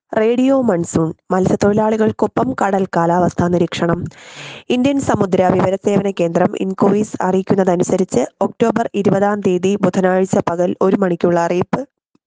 radio monsoon മത്സ്യത്തൊഴിലാളികൾക്കൊപ്പം കടൽ കാലാവസ്ഥാ നിരീക്ഷണം ഇന്ത്യൻ സമുദ്ര വിവരസേവന കേന്ദ്രം ഇൻകോയിസ് അറിയിക്കുന്നതനുസരിച്ച് ഒക്ടോബർ ഇരുപതാം തീയതി ബുധനാഴ്ച പകൽ ഒരു മണിക്കുള്ള അറിയിപ്പ്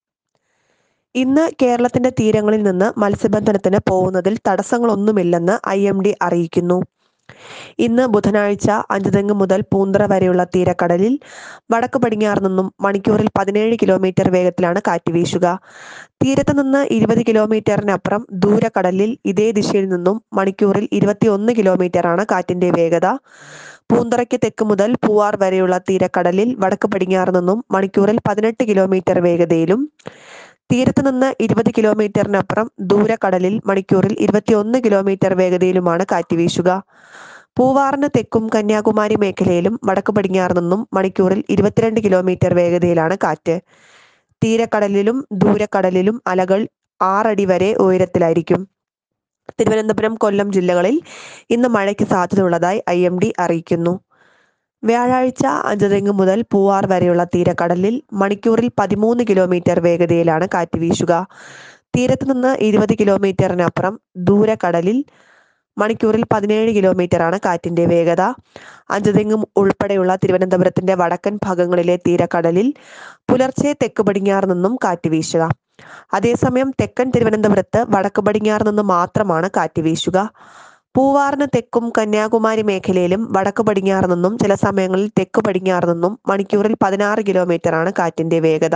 ഇന്ന് കേരളത്തിന്റെ തീരങ്ങളിൽ നിന്ന് മത്സ്യബന്ധനത്തിന് പോകുന്നതിൽ തടസ്സങ്ങളൊന്നുമില്ലെന്ന് ഐ എം ഡി അറിയിക്കുന്നു ഇന്ന് ബുധനാഴ്ച അഞ്ചുതെങ്ങ് മുതൽ പൂന്തറ വരെയുള്ള തീരക്കടലിൽ വടക്ക് പടിഞ്ഞാറ് നിന്നും മണിക്കൂറിൽ പതിനേഴ് കിലോമീറ്റർ വേഗത്തിലാണ് കാറ്റ് വീശുക തീരത്ത് നിന്ന് ഇരുപത് കിലോമീറ്ററിനപ്പുറം ദൂരക്കടലിൽ ഇതേ ദിശയിൽ നിന്നും മണിക്കൂറിൽ ഇരുപത്തിയൊന്ന് കിലോമീറ്ററാണ് കാറ്റിന്റെ വേഗത പൂന്തറയ്ക്ക് തെക്ക് മുതൽ പൂവാർ വരെയുള്ള തീരക്കടലിൽ വടക്ക് പടിഞ്ഞാറ് നിന്നും മണിക്കൂറിൽ പതിനെട്ട് കിലോമീറ്റർ വേഗതയിലും തീരത്ത് നിന്ന് ഇരുപത് കിലോമീറ്ററിനപ്പുറം ദൂരക്കടലിൽ മണിക്കൂറിൽ ഇരുപത്തിയൊന്ന് കിലോമീറ്റർ വേഗതയിലുമാണ് കാറ്റ് വീശുക പൂവാറിന് തെക്കും കന്യാകുമാരി മേഖലയിലും വടക്ക് പടിഞ്ഞാറ് നിന്നും മണിക്കൂറിൽ ഇരുപത്തിരണ്ട് കിലോമീറ്റർ വേഗതയിലാണ് കാറ്റ് തീരക്കടലിലും ദൂരക്കടലിലും അലകൾ ആറടി വരെ ഉയരത്തിലായിരിക്കും തിരുവനന്തപുരം കൊല്ലം ജില്ലകളിൽ ഇന്ന് മഴയ്ക്ക് സാധ്യതയുള്ളതായി ഐ എം ഡി അറിയിക്കുന്നു വ്യാഴാഴ്ച അഞ്ചുതെങ്ങ് മുതൽ പൂവാർ വരെയുള്ള തീരക്കടലിൽ മണിക്കൂറിൽ പതിമൂന്ന് കിലോമീറ്റർ വേഗതയിലാണ് കാറ്റ് വീശുക തീരത്ത് നിന്ന് ഇരുപത് കിലോമീറ്ററിനപ്പുറം ദൂരക്കടലിൽ മണിക്കൂറിൽ പതിനേഴ് കിലോമീറ്ററാണ് കാറ്റിന്റെ വേഗത അഞ്ചുതെങ്ങും ഉൾപ്പെടെയുള്ള തിരുവനന്തപുരത്തിന്റെ വടക്കൻ ഭാഗങ്ങളിലെ തീരക്കടലിൽ പുലർച്ചെ തെക്ക് പടിഞ്ഞാറ് നിന്നും കാറ്റ് വീശുക അതേസമയം തെക്കൻ തിരുവനന്തപുരത്ത് വടക്ക് പടിഞ്ഞാറ് നിന്ന് മാത്രമാണ് കാറ്റ് വീശുക പൂവാറിന് തെക്കും കന്യാകുമാരി മേഖലയിലും വടക്ക് പടിഞ്ഞാറ് നിന്നും ചില സമയങ്ങളിൽ തെക്ക് പടിഞ്ഞാറ് നിന്നും മണിക്കൂറിൽ പതിനാറ് കിലോമീറ്ററാണ് കാറ്റിന്റെ വേഗത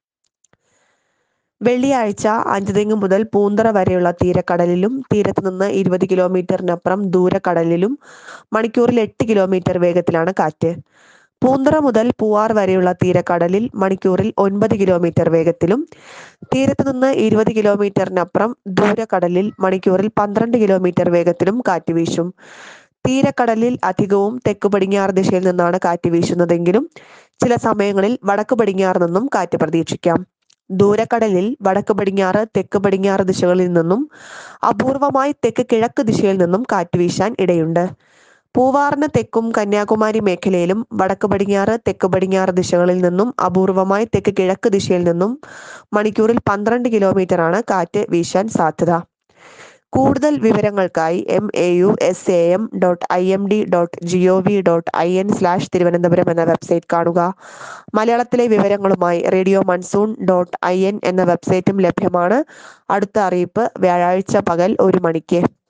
വെള്ളിയാഴ്ച അഞ്ചുതെങ്ങ് മുതൽ പൂന്തറ വരെയുള്ള തീരക്കടലിലും തീരത്ത് നിന്ന് ഇരുപത് കിലോമീറ്ററിനപ്പുറം ദൂരക്കടലിലും മണിക്കൂറിൽ എട്ട് കിലോമീറ്റർ വേഗത്തിലാണ് കാറ്റ് പൂന്തറ മുതൽ പൂവാർ വരെയുള്ള തീരക്കടലിൽ മണിക്കൂറിൽ ഒൻപത് കിലോമീറ്റർ വേഗത്തിലും തീരത്ത് നിന്ന് ഇരുപത് കിലോമീറ്ററിനപ്പുറം ദൂരക്കടലിൽ മണിക്കൂറിൽ പന്ത്രണ്ട് കിലോമീറ്റർ വേഗത്തിലും കാറ്റ് വീശും തീരക്കടലിൽ അധികവും തെക്ക് പടിഞ്ഞാറ് ദിശയിൽ നിന്നാണ് കാറ്റ് വീശുന്നതെങ്കിലും ചില സമയങ്ങളിൽ വടക്ക് പടിഞ്ഞാറ് നിന്നും കാറ്റ് പ്രതീക്ഷിക്കാം ദൂരക്കടലിൽ വടക്ക് പടിഞ്ഞാറ് തെക്ക് പടിഞ്ഞാറ് ദിശകളിൽ നിന്നും അപൂർവമായി തെക്ക് കിഴക്ക് ദിശയിൽ നിന്നും കാറ്റ് വീശാൻ ഇടയുണ്ട് പൂവാറിന് തെക്കും കന്യാകുമാരി മേഖലയിലും വടക്ക് പടിഞ്ഞാറ് തെക്ക് പടിഞ്ഞാറ് ദിശകളിൽ നിന്നും അപൂർവമായി തെക്ക് കിഴക്ക് ദിശയിൽ നിന്നും മണിക്കൂറിൽ പന്ത്രണ്ട് കിലോമീറ്ററാണ് കാറ്റ് വീശാൻ സാധ്യത കൂടുതൽ വിവരങ്ങൾക്കായി M A U S A M dot I M D dot G O V dot I N slash Thiruvananthapuram എന്ന വെബ്സൈറ്റ് കാണുക മലയാളത്തിലെ വിവരങ്ങളുമായി radio monsoon dot I N എന്ന വെബ്സൈറ്റും ലഭ്യമാണ് അടുത്ത അറിയിപ്പ് വ്യാഴാഴ്ച പകൽ ഒരു മണിക്ക്